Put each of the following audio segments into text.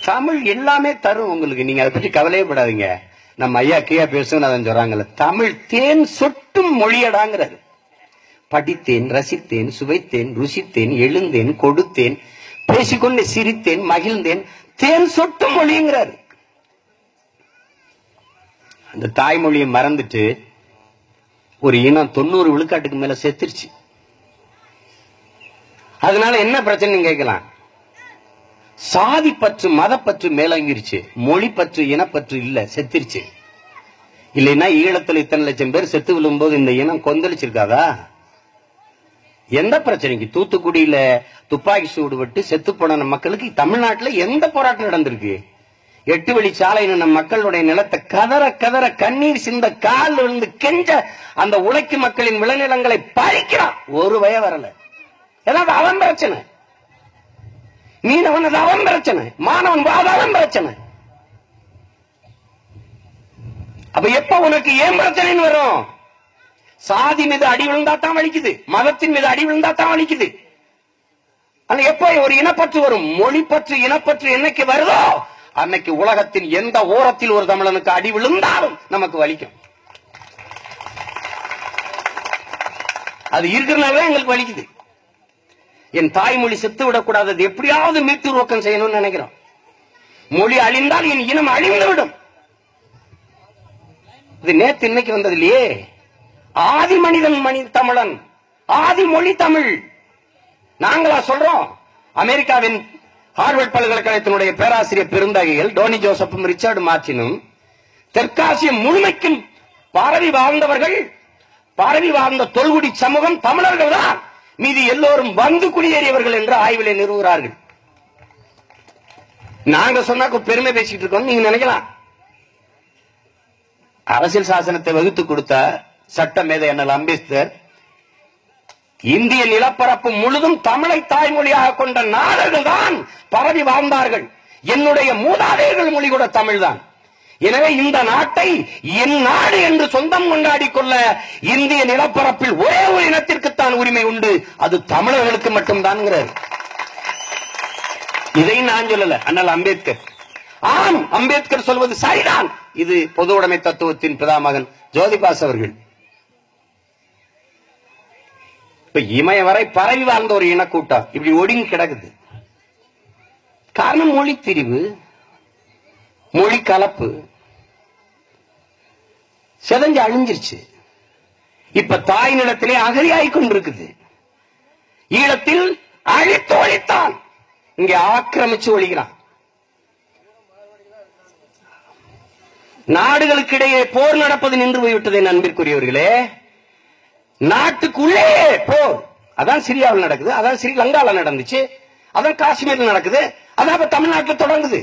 தமிழ் எல்லாமே தரும் உங்களுக்கு நீங்க அதை பற்றி கவலையே படாதீங்க நம்ம ஐயா கியா பேசுன்னு அதை சொல்றாங்கல்ல தமிழ் தேன் சொட்டும் மொழியடாங்கிறாரு படித்தேன் ரசித்தேன் சுவைத்தேன் ருசித்தேன் எழுந்தேன் கொடுத்தேன் பேசிக்கொண்டு சிரித்தேன் மகிழ்ந்தேன் தேன் சொட்டும் மொழிங்கிறாரு அந்த தாய்மொழியை மறந்துட்டு ஒரு இனம் தொண்ணூறு விழுக்காட்டுக்கு மேல செத்துருச்சு அதனால என்ன பிரச்சனை கேட்கலாம் சாதி பற்று மதப்பற்று மேலங்கிருச்சு மொழி பற்று இனப்பற்று இல்ல செத்துருச்சு இல்லைன்னா ஈழத்துல இத்தனை லட்சம் பேர் செத்து விழும்போது இந்த இனம் கொந்தளிச்சிருக்காதா எந்த பிரச்சனைக்கு தூத்துக்குடியில துப்பாக்கி சூடு விட்டு செத்து போன நம்ம மக்களுக்கு தமிழ்நாட்டுல எந்த போராட்டம் நடந்திருக்கு எட்டு வழி சாலை நம்ம மக்களுடைய நிலத்தை கதற கதற கண்ணீர் சிந்த கால் விழுந்து கெஞ்ச அந்த உழைக்கும் மக்களின் விளைநிலங்களை பறிக்கிறான் ஒரு வய வரல ஏன்னா அது அவன் பிரச்சனை மீனவன் அது அவன் பிரச்சனை மாணவன் அது அவன் பிரச்சனை அப்ப எப்ப உனக்கு ஏன் பிரச்சனைன்னு வரும் சாதி மீது அடி விழுந்தா தான் வலிக்குது மதத்தின் மீது அடி விழுந்தா தான் வலிக்குது ஆனா எப்ப ஒரு இனப்பற்று வரும் மொழிப்பற்று இனப்பற்று என்னைக்கு வருதோ அன்னைக்கு உலகத்தின் எந்த ஓரத்தில் ஒரு தமிழனுக்கு அடி விழுந்தாலும் நமக்கு வலிக்கும் அது இருக்கிறனால எங்களுக்கு வலிக்குது என் தாய்மொழி செத்து விடக்கூடாது அது எப்படியாவது மீட்டுருவக்கம் செய்யணும்னு நினைக்கிறோம் மொழி அழிந்தால் என் இனம் அழிந்து விடும் இது நேத்து இன்னைக்கு வந்தது இல்லையே ஆதி மனிதன் மணி தமிழன் ஆதி மொழி தமிழ் நாங்களா சொல்றோம் அமெரிக்காவின் ஹார்வர்ட் பல்கலைக்கழகத்தினுடைய பேராசிரியர் பெருந்தகைகள் டோனி ஜோசப்பும் ரிச்சர்டு மார்டினும் தெற்காசிய முழுமைக்கும் பரவி வாழ்ந்தவர்கள் பரவி வாழ்ந்த தொல்குடி சமூகம் தமிழர்கள் தான் மீதி எல்லோரும் வந்து குடியேறியவர்கள் என்று ஆய்விலே நிறுவுகிறார்கள் நாங்க சொன்னாக்க பெருமை பேசிட்டு இருக்கோம் நீங்க நினைக்கலாம் அரசியல் சாசனத்தை வகுத்து கொடுத்த சட்ட மேதை அண்ணல் அம்பேத்கர் இந்திய நிலப்பரப்பு முழுதும் தமிழை தாய்மொழியாக கொண்ட நாடுகள் தான் பரவி வாழ்ந்தார்கள் என்னுடைய மூதாதையர்கள் மொழி கூட தமிழ்தான் எனவே இந்த நாட்டை என் நாடு என்று சொந்தம் கொண்டாடி கொள்ள இந்திய நிலப்பரப்பில் ஒரே ஒரு இனத்திற்குத்தான் உரிமை உண்டு அது தமிழர்களுக்கு மட்டும்தான் இதை நான் சொல்லல அண்ணல் அம்பேத்கர் ஆம் அம்பேத்கர் சொல்வது சரிதான் இது பொது உடைமை தத்துவத்தின் பிதாமகன் ஜோதிபாஸ் அவர்கள் இப்ப இமய வரை பரவி வாழ்ந்த ஒரு இனக்கூட்டம் இப்படி ஒடுங்கி கிடக்குது காரணம் மொழி பிரிவு மொழி கலப்பு செதஞ்சு அழிஞ்சிருச்சு இப்ப தாய் நிலத்திலே அகதியாய் கொண்டிருக்குது ஈழத்தில் அழித்து ஒழித்தான் இங்கே ஆக்கிரமிச்சு ஒழிகிறான் நாடுகளுக்கிடையே போர் நடப்பது நின்று போய்விட்டது என் அன்பிற்குரியவர்களே நாட்டுக்குள்ளே போர் அதான் சிரியாவில் நடக்குது அதான் ஸ்ரீலங்கால நடந்துச்சு அதான் காஷ்மீர்ல நடக்குது அதான் இப்ப தமிழ்நாட்டில் தொடங்குது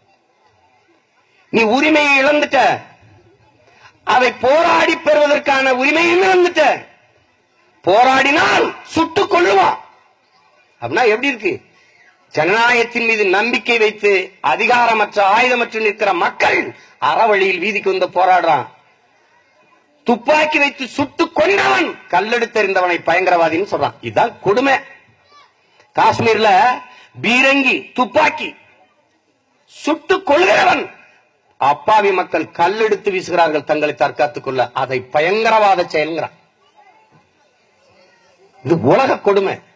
நீ உரிமையை இழந்துட்ட அதை போராடி பெறுவதற்கான உரிமையும் இழந்துட்ட போராடினால் சுட்டுக் கொள்ளுவான் அப்படின்னா எப்படி இருக்கு ஜனநாயகத்தின் மீது நம்பிக்கை வைத்து அதிகாரமற்ற ஆயுதமற்று நிற்கிற மக்கள் அறவழியில் வீதிக்கு வந்து போராடுறான் துப்பாக்கி வைத்து சுட்டு கொண்டவன் கல்லெடுத்தெறிந்தவனை பயங்கரவாதின்னு சொல்றான் இதுதான் கொடுமை காஷ்மீர்ல பீரங்கி துப்பாக்கி சுட்டு கொள்கிறவன் அப்பாவி மக்கள் கல்லெடுத்து வீசுகிறார்கள் தங்களை தற்காத்துக் கொள்ள அதை பயங்கரவாத செயல்கிறான் இது உலக கொடுமை